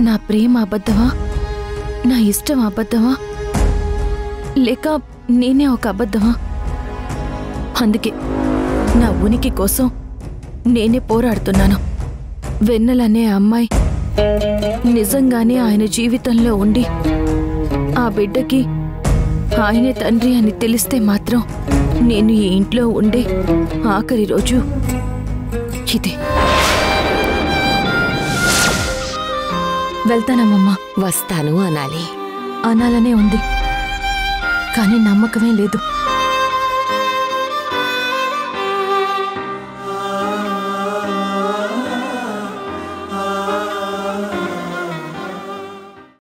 నా ప్రేమ అబద్ధమా నా ఇష్టం అబద్ధమా లేక నేనే ఒక అబద్ధమా అందుకే నా ఉనికి కోసం నేనే పోరాడుతున్నాను వెన్నెలనే అమ్మాయి నిజంగానే ఆయన జీవితంలో ఉండి ఆ బిడ్డకి ఆయనే తండ్రి అని తెలిస్తే మాత్రం నేను ఈ ఇంట్లో ఉండే ఆఖరి రోజు ఇదే వెళ్తానమ్మమ్మా వస్తాను అనాలి అనాలనే ఉంది కానీ నమ్మకమే లేదు